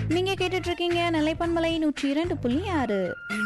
நீங்க கேட்டுட்டு இருக்கீங்க நிலைப்பன்மலை நூற்றி இரண்டு புள்ளி ஆறு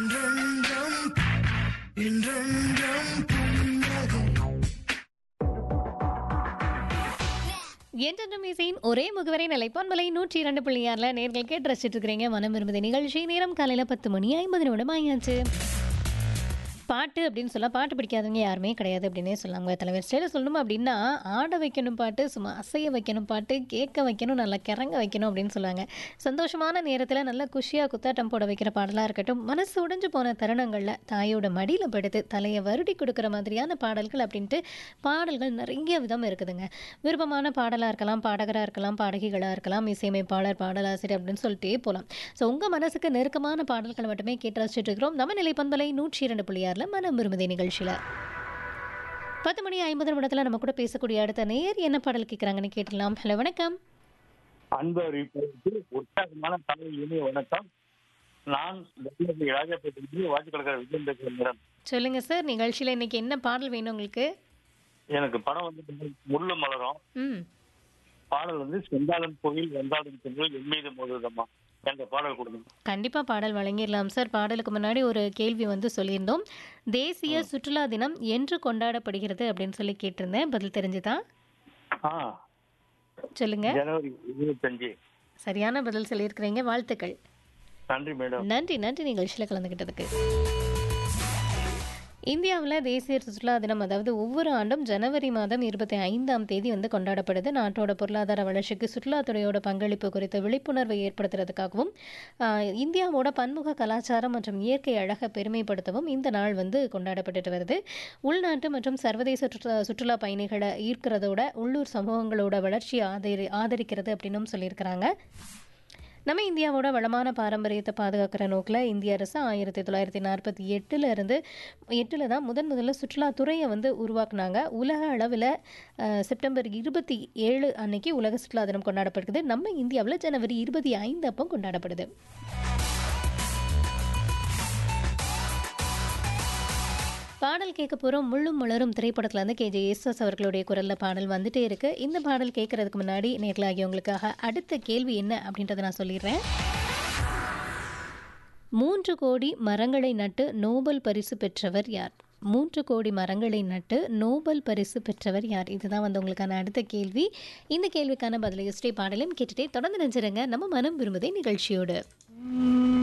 என்றென்றும் இசையின் ஒரே முகவரை நிலைப்பான்மலை நூற்றி இரண்டு புள்ளி ஆறில் நேர்கள் கேட்டு ரசிச்சுட்டு இருக்கிறீங்க மனம் விரும்புது நிகழ்ச்சி நேரம் காலையில் பத்து மணி ஐம்பது நிமிடம் ஆயாச்சு பாட்டு அப்படின்னு சொல்ல பாட்டு பிடிக்காதவங்க யாருமே கிடையாது அப்படின்னே சொல்லாங்க தலைவர் ஸ்டைலில் சொல்லணும் அப்படின்னா ஆட வைக்கணும் பாட்டு சும்மா அசைய வைக்கணும் பாட்டு கேட்க வைக்கணும் நல்லா கிறங்க வைக்கணும் அப்படின்னு சொல்லுவாங்க சந்தோஷமான நேரத்தில் நல்லா குஷியாக குத்தாட்டம் போட வைக்கிற பாடலாக இருக்கட்டும் மனசு உடைஞ்சு போன தருணங்களில் தாயோட மடியில் படுத்து தலையை வருடி கொடுக்குற மாதிரியான பாடல்கள் அப்படின்ட்டு பாடல்கள் நிறைய விதம் இருக்குதுங்க விருப்பமான பாடலாக இருக்கலாம் பாடகராக இருக்கலாம் பாடகிகளாக இருக்கலாம் இசையமைப்பாளர் பாடலாசிரியர் அப்படின்னு சொல்லிட்டே போகலாம் ஸோ உங்கள் மனசுக்கு நெருக்கமான பாடல்கள் மட்டுமே கேட்டு ரசிச்சுட்டு இருக்கிறோம் நம்ம நிலைப்பந்தலை நூற்றி இரண்டு புள்ளி ஆறில் மனம் விரும்புதே நிகழ்ச்சியில் பத்து மணி ஐம்பது நிமிடத்தில் நம்ம கூட பேசக்கூடிய அடுத்த நேர் என்ன பாடல் கேட்குறாங்கன்னு கேட்டுடலாம் ஹலோ வணக்கம் அன்பு அறிவிப்பதற்கு உற்சாகமான தமிழ் இனிய வணக்கம் நான் தர்மபுரி ராஜாப்பேட்டையில் வாட்சி கலக்கிற விஜயம் பேசுகிறேன் மேடம் சொல்லுங்க சார் நிகழ்ச்சியில் இன்னைக்கு என்ன பாடல் வேணும் உங்களுக்கு எனக்கு படம் வந்து முள்ளு மலரும் ம் பாடல் வந்து செந்தாளன் கோயில் வந்தாளன் சென்று என் மீது மோதுதம்மா என்ற பாடல் கொடுங்க கண்டிப்பாக பாடல் வழங்கிடலாம் சார் பாடலுக்கு முன்னாடி ஒரு கேள்வி வந்து சொல்லியிருந்தோம் தேசிய சுற்றுலா தினம் என்று கொண்டாடப்படுகிறது அப்படின்னு சொல்லி கேட்டிருந்தேன் பதில் தெரிஞ்சுதா ஆ சொல்லுங்க ஜனவரி இருபத்தஞ்சு சரியான பதில் சொல்லியிருக்கிறீங்க வாழ்த்துக்கள் நன்றி மேடம் நன்றி நன்றி நிகழ்ச்சியில் கலந்துக்கிட்டதுக்கு இந்தியாவில் தேசிய சுற்றுலா தினம் அதாவது ஒவ்வொரு ஆண்டும் ஜனவரி மாதம் இருபத்தி ஐந்தாம் தேதி வந்து கொண்டாடப்படுது நாட்டோட பொருளாதார வளர்ச்சிக்கு சுற்றுலாத்துறையோட பங்களிப்பு குறித்த விழிப்புணர்வை ஏற்படுத்துறதுக்காகவும் ஆஹ், இந்தியாவோட பன்முக கலாச்சாரம் மற்றும் இயற்கை அழகை பெருமைப்படுத்தவும் இந்த நாள் வந்து கொண்டாடப்பட்டுட்டு வருது உள்நாட்டு மற்றும் சர்வதேச சுற்றுலா சுற்றுலா பயணிகளை ஈர்க்கிறதோட உள்ளூர் சமூகங்களோட வளர்ச்சியை ஆதரி ஆதரிக்கிறது அப்படின்னும் சொல்லியிருக்கிறாங்க நம்ம இந்தியாவோட வளமான பாரம்பரியத்தை பாதுகாக்கிற நோக்கில் இந்திய அரசு ஆயிரத்தி தொள்ளாயிரத்தி நாற்பத்தி எட்டுல இருந்து எட்டில் தான் முதன் முதல்ல சுற்றுலாத்துறையை வந்து உருவாக்குனாங்க உலக அளவில் செப்டம்பர் இருபத்தி ஏழு அன்னைக்கு உலக சுற்றுலா தினம் கொண்டாடப்படுது நம்ம இந்தியாவில் ஜனவரி இருபத்தி ஐந்து அப்போ கொண்டாடப்படுது பாடல் கேட்க போகிறோம் முள்ளும் மலரும் திரைப்படத்தில் வந்து கேஜே யேசுதாஸ் அவர்களுடைய குரலில் பாடல் வந்துட்டே இருக்கு இந்த பாடல் கேட்கறதுக்கு முன்னாடி நேர்களாகியவங்களுக்காக அடுத்த கேள்வி என்ன அப்படின்றத நான் சொல்லிடுறேன் மூன்று கோடி மரங்களை நட்டு நோபல் பரிசு பெற்றவர் யார் மூன்று கோடி மரங்களை நட்டு நோபல் பரிசு பெற்றவர் யார் இதுதான் வந்து உங்களுக்கான அடுத்த கேள்வி இந்த கேள்விக்கான பதிலை ஸ்ரீ பாடலையும் கேட்டுட்டே தொடர்ந்து நினைச்சிருங்க நம்ம மனம் விரும்புதே நிகழ்ச்சியோடு